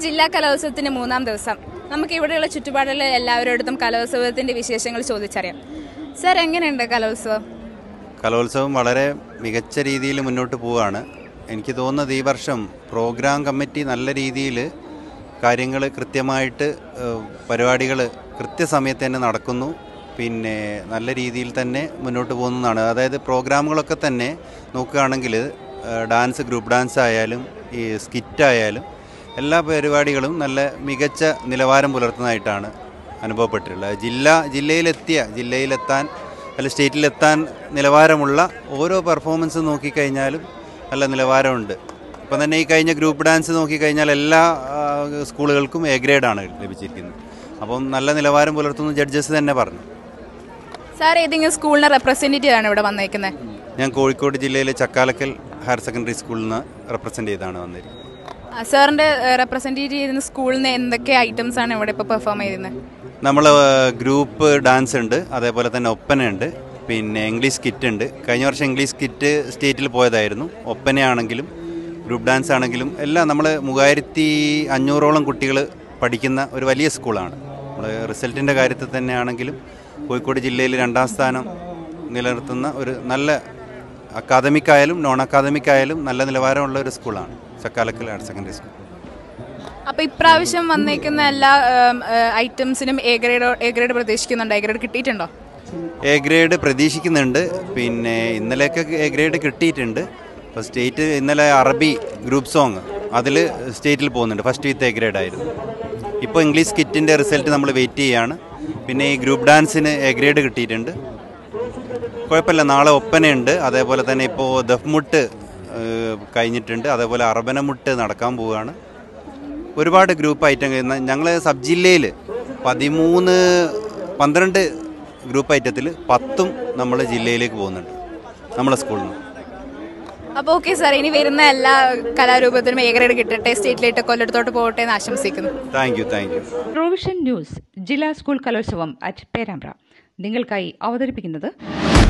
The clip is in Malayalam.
ജില്ലാ കലോത്സവത്തിന്റെ മൂന്നാം ദിവസം നമുക്ക് ഇവിടെയുള്ള ചുറ്റുപാടുള്ള എല്ലാവരോടത്തും കലോത്സവത്തിന്റെ വിശേഷങ്ങൾ ചോദിച്ചറിയാം സർ എങ്ങനെയുണ്ട് കലോത്സവം കലോത്സവം വളരെ മികച്ച രീതിയിൽ മുന്നോട്ട് പോവുകയാണ് എനിക്ക് തോന്നുന്നത് ഈ വർഷം പ്രോഗ്രാം കമ്മിറ്റി നല്ല രീതിയിൽ കാര്യങ്ങൾ കൃത്യമായിട്ട് പരിപാടികൾ കൃത്യസമയത്ത് തന്നെ നടക്കുന്നു പിന്നെ നല്ല രീതിയിൽ തന്നെ മുന്നോട്ട് പോകുന്നതാണ് അതായത് പ്രോഗ്രാമുകളൊക്കെ തന്നെ നോക്കുകയാണെങ്കിൽ ഡാൻസ് ഗ്രൂപ്പ് ഡാൻസ് ആയാലും ഈ സ്കിറ്റ് ആയാലും എല്ലാ പരിപാടികളും നല്ല മികച്ച നിലവാരം പുലർത്തുന്നതായിട്ടാണ് അനുഭവപ്പെട്ടിട്ടുള്ളത് ജില്ല ജില്ലയിലെത്തിയ ജില്ലയിലെത്താൻ അല്ല സ്റ്റേറ്റിലെത്താൻ നിലവാരമുള്ള ഓരോ പെർഫോമൻസ് നോക്കിക്കഴിഞ്ഞാലും നല്ല നിലവാരമുണ്ട് ഇപ്പം തന്നെ ഈ കഴിഞ്ഞ ഗ്രൂപ്പ് ഡാൻസ് നോക്കിക്കഴിഞ്ഞാൽ എല്ലാ ആ, സ്കൂളുകൾക്കും എ ഗ്രേഡാണ് ലഭിച്ചിരിക്കുന്നത് അപ്പം നല്ല നിലവാരം പുലർത്തുന്ന ജഡ്ജസ് തന്നെ പറഞ്ഞു സാർ ഏതെങ്കിലും സ്കൂളിനെ റെപ്രസെൻറ്റേറ്റീവ് ആണ് ഇവിടെ വന്നേക്കുന്നത് ഞാൻ കോഴിക്കോട് ജില്ലയിലെ ചക്കാലക്കൽ ഹയർ സെക്കൻഡറി സ്കൂളിൽ നിന്ന് റെപ്രസെൻ്റ് ചെയ്താണ് വന്നിരിക്കുന്നത് സാറിന്റെ റെപ്രസെൻറ്റേറ്റീവ് ചെയ്യുന്ന സ്കൂളിൽ നിന്ന് എന്തൊക്കെ ഐറ്റംസ് ആണ് ഇവിടെ ഇപ്പോൾ പെർഫോം ചെയ്യുന്നത് നമ്മൾ ഗ്രൂപ്പ് ഡാൻസ് ഉണ്ട് അതേപോലെ തന്നെ ഒപ്പനയുണ്ട് പിന്നെ ഇംഗ്ലീഷ് സ്കിറ്റ് ഉണ്ട് കഴിഞ്ഞ വർഷം ഇംഗ്ലീഷ് സ്കിറ്റ് സ്റ്റേറ്റിൽ പോയതായിരുന്നു ഒപ്പനയാണെങ്കിലും ഗ്രൂപ്പ് ഡാൻസ് ആണെങ്കിലും എല്ലാം നമ്മൾ മൂവായിരത്തി അഞ്ഞൂറോളം കുട്ടികൾ പഠിക്കുന്ന ഒരു വലിയ സ്കൂളാണ് നമ്മൾ റിസൾട്ടിൻ്റെ കാര്യത്തിൽ തന്നെയാണെങ്കിലും കോഴിക്കോട് ജില്ലയിൽ രണ്ടാം സ്ഥാനം നിലനിർത്തുന്ന ഒരു നല്ല അക്കാദമിക് ആയാലും നോൺ അക്കാദമിക് ആയാലും നല്ല നിലവാരമുള്ള ഒരു സ്കൂളാണ് ചക്കാലക്കൽ ഹയർ സെക്കൻഡറി സ്കൂൾ അപ്പോൾ ഇപ്രാവശ്യം വന്നേക്കുന്ന എല്ലാ ഐറ്റംസിനും എ ഗ്രേഡ് എ ഗ്രേഡ് പ്രതീക്ഷിക്കുന്നുണ്ടോ എ ഗ്രേഡ് കിട്ടിയിട്ടുണ്ടോ എ ഗ്രേഡ് പ്രതീക്ഷിക്കുന്നുണ്ട് പിന്നെ ഇന്നലെയൊക്കെ എ ഗ്രേഡ് കിട്ടിയിട്ടുണ്ട് ഇപ്പോൾ സ്റ്റേറ്റ് ഇന്നലെ അറബി ഗ്രൂപ്പ് സോങ് അതിൽ സ്റ്റേറ്റിൽ പോകുന്നുണ്ട് ഫസ്റ്റ് വിത്ത് എ ഗ്രേഡ് ആയിരുന്നു ഇപ്പോൾ ഇംഗ്ലീഷ് കിറ്റിൻ്റെ റിസൾട്ട് നമ്മൾ വെയിറ്റ് ചെയ്യാണ് പിന്നെ ഈ ഗ്രൂപ്പ് ഡാൻസിന് എ ഗ്രേഡ് കിട്ടിയിട്ടുണ്ട് കുഴപ്പമില്ല നാളെ ഒപ്പനയുണ്ട് അതേപോലെ തന്നെ ഇപ്പോൾ ദഫ്മുട്ട് ഏഹ്, കഴിഞ്ഞിട്ടുണ്ട് അതേപോലെ അറബനമുട്ട് നടക്കാൻ പോവുകയാണ് ഒരുപാട് ഗ്രൂപ്പ് ഐറ്റം ഞങ്ങൾ സബ് ജില്ലയിൽ പതിമൂന്ന് പന്ത്രണ്ട് ഗ്രൂപ്പ് ഐറ്റത്തിൽ പത്തും നമ്മൾ ജില്ലയിലേക്ക് പോകുന്നുണ്ട് നമ്മളെ സ്കൂളിൽ നിന്ന് അപ്പോൾ ഓക്കെ സാർ ഇനി വരുന്ന എല്ലാ കലാരൂപത്തിനും എ ഗ്രേഡ് കിട്ടട്ടെ സ്റ്റേറ്റിലേക്ക് കൊല്ലത്തോട്ട് പോകട്ടെ എന്ന് ആശംസിക്കുന്നു thank you thank you provision news ജില്ലാ സ്കൂൾ കലോത്സവം അറ്റ് പേരാമ്പ്ര നിങ്ങൾക്കായി അവതരിപ്പിക്കുന്നത്